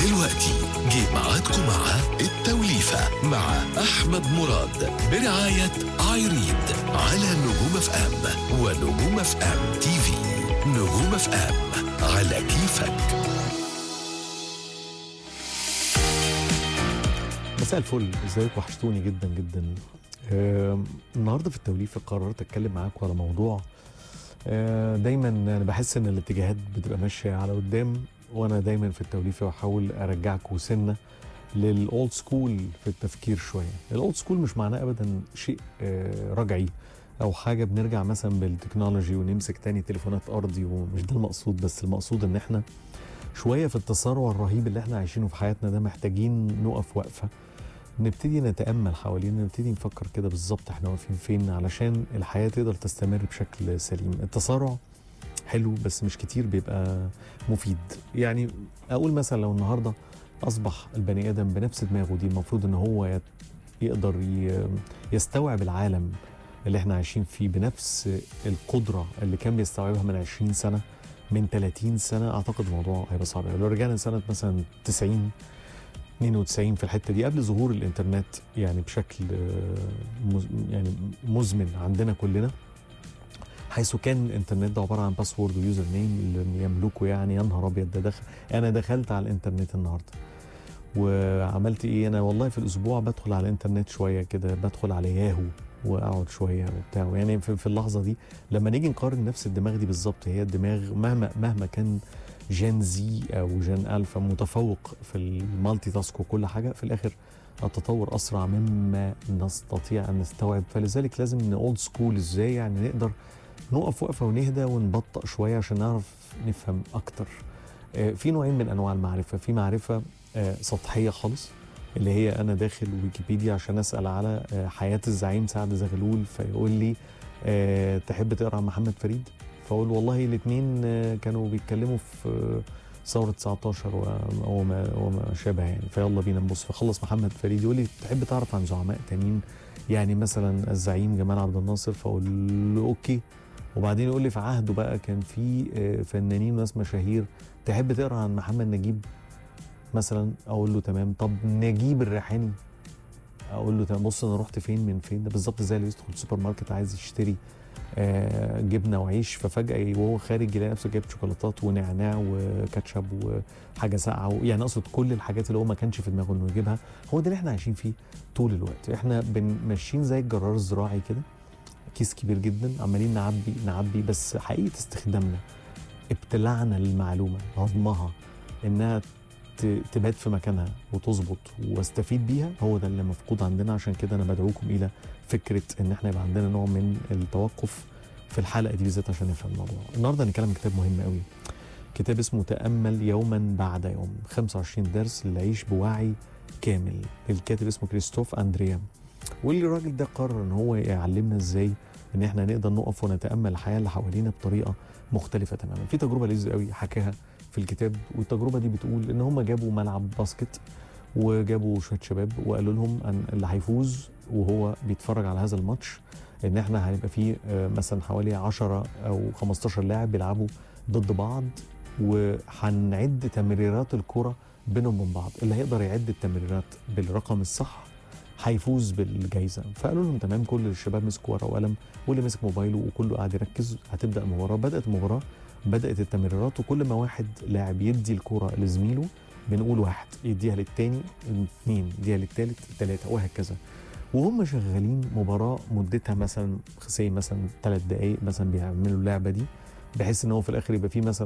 دلوقتي جه ميعادكم مع التوليفة مع أحمد مراد برعاية ايريد على نجوم اف ام ونجوم اف ام تي في نجوم اف ام على كيفك مساء الفل ازيك وحشتوني جدا جدا آم، النهارده في التوليفه قررت اتكلم معاكم على موضوع آه، دايما انا بحس ان الاتجاهات بتبقى ماشيه على قدام وانا دايما في التوليفه بحاول ارجعكم سنه للاولد سكول في التفكير شويه الاولد سكول مش معناه ابدا شيء آه، رجعي او حاجه بنرجع مثلا بالتكنولوجي ونمسك تاني تليفونات ارضي ومش ده المقصود بس المقصود ان احنا شويه في التسارع الرهيب اللي احنا عايشينه في حياتنا ده محتاجين نقف وقفه نبتدي نتامل حوالينا نبتدي نفكر كده بالظبط احنا واقفين فين علشان الحياه تقدر تستمر بشكل سليم التسارع حلو بس مش كتير بيبقى مفيد يعني اقول مثلا لو النهارده اصبح البني ادم بنفس دماغه دي المفروض ان هو يت- يقدر ي- يستوعب العالم اللي احنا عايشين فيه بنفس القدره اللي كان بيستوعبها من 20 سنه من 30 سنه اعتقد الموضوع هيبقى صعب لو رجعنا سنه مثلا 90 92 في الحته دي قبل ظهور الانترنت يعني بشكل آه، مز- يعني مزمن عندنا كلنا حيث كان الانترنت ده عباره عن باسورد ويوزر نيم اللي يملكه يعني يا نهار ابيض ده دخل انا دخلت على الانترنت النهارده وعملت ايه انا والله في الاسبوع بدخل على الانترنت شويه كده بدخل على ياهو واقعد شويه وبتاع يعني في, في اللحظه دي لما نيجي نقارن نفس الدماغ دي بالظبط هي الدماغ مهما مهما كان جين زي او جين الفا متفوق في المالتي تاسك وكل حاجه في الاخر التطور اسرع مما نستطيع ان نستوعب فلذلك لازم نولد سكول ازاي يعني نقدر نقف وقفه ونهدى ونبطأ شويه عشان نعرف نفهم اكتر آه، في نوعين من انواع المعرفه في معرفه آه، سطحيه خالص اللي هي انا داخل ويكيبيديا عشان اسال على آه، حياه الزعيم سعد زغلول فيقول لي آه، تحب تقرا عن محمد فريد فاقول والله الاثنين كانوا بيتكلموا في آه، ثوره 19 و- وما وما شابه يعني فيلا بينا نبص فخلص محمد فريد يقول لي تحب تعرف عن زعماء تانيين يعني مثلا الزعيم جمال عبد الناصر فاقول له اوكي وبعدين يقول لي في عهده بقى كان في آه، فنانين وناس مشاهير تحب تقرا عن محمد نجيب مثلا اقول له تمام طب نجيب الريحاني اقول له تمام بص انا رحت فين من فين ده بالظبط زي اللي يدخل السوبر ماركت عايز يشتري آه، جبنه وعيش ففجاه وهو خارج يلاقي نفسه جايب شوكولاتات ونعناع وكاتشب وحاجه ساقعه و- يعني اقصد كل الحاجات اللي هو ما كانش في دماغه انه يجيبها هو ده اللي احنا عايشين فيه طول الوقت احنا بن- ماشيين زي الجرار الزراعي كده كيس كبير جدا عمالين نعبي نعبي بس حقيقه استخدامنا ابتلاعنا للمعلومه هضمها انها ت- تبات في مكانها وتظبط واستفيد بيها هو ده اللي مفقود عندنا عشان كده انا بدعوكم الى فكره ان احنا يبقى عندنا نوع من التوقف في الحلقه دي بالذات عشان نفهم الموضوع النهارده هنتكلم عن كتاب مهم قوي كتاب اسمه تامل يوما بعد يوم 25 درس للعيش بوعي كامل الكاتب اسمه كريستوف اندريا واللي الراجل ده قرر ان هو يعلمنا ازاي ان احنا نقدر نقف ونتامل الحياه اللي حوالينا بطريقه مختلفه تماما في تجربه لذيذه قوي حكاها في الكتاب والتجربه دي بتقول ان هم جابوا ملعب باسكت وجابوا شويه شباب وقالوا لهم ان اللي هيفوز وهو بيتفرج على هذا الماتش ان احنا هيبقى فيه آه، مثلا حوالي 10 او 15 لاعب بيلعبوا ضد بعض وهنعد تمريرات الكره بينهم وبين بعض اللي هيقدر يعد التمريرات بالرقم الصح هيفوز بالجائزه فقالوا لهم تمام كل الشباب مسكوا ورقه وقلم واللي مسك موبايله وكله قاعد يركز هتبدا المباراه بدات المباراه بدات التمريرات وكل ما واحد لاعب يدي الكره لزميله بنقول واحد يديها للتاني اثنين يديها للتالت ثلاثه وهكذا وهم شغالين مباراه مدتها مثلا سي مثلا ثلاث دقائق مثلا بيعملوا اللعبه دي بحيث ان هو في الاخر يبقى فيه مثلا